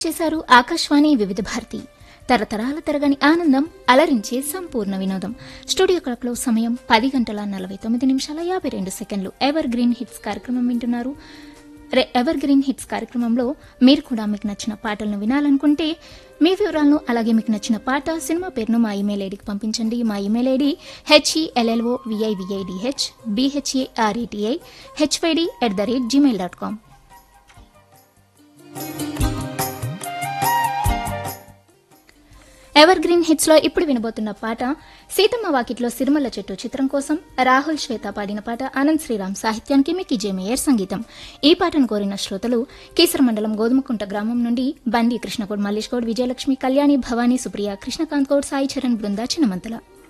చేశారు ఆకాశవాణి వివిధ భారతి తరతరాల తరగని ఆనందం అలరించే సంపూర్ణ వినోదం స్టూడియో క్లాక్లో సమయం పది గంటల నలభై తొమ్మిది నిమిషాల యాభై రెండు సెకండ్లు ఎవర్ గ్రీన్ హిట్స్ కార్యక్రమం వింటున్నారు రే ఎవర్ గ్రీన్ హిట్స్ కార్యక్రమంలో మీరు కూడా మీకు నచ్చిన పాటలను వినాలనుకుంటే మీ వివరాలను అలాగే మీకు నచ్చిన పాట సినిమా పేరును మా ఇమెయిల్ ఐడికి పంపించండి మా email ID HELLO VIVIDH BHARATI HYD at the rate Gmail dot com evergreen hits లో ఇప్పుడు వినబోతున్న పాట సీతమ్మ వాకిట్లో సిరిమల్ల చెట్టు చిత్రం కోసం రాహుల్ శ్వేత పాడిన పాట ఆనంద్ శ్రీరామ్ సాహిత్యానికి మికి జేమేయర్ సంగీతం ఈ పాటను కోరిన శ్రోతలు కీసర మండలం గోధుమకుంట గ్రామం నుండి బండి కృష్ణగౌడ్ మల్లేష్ గౌడ్ విజయలక్ష్మి కళ్యాణి భవానీ సుప్రియ కృష్ణకాంత్ గౌడ్ సాయి చరణ్ బృందా చిన్నమంతల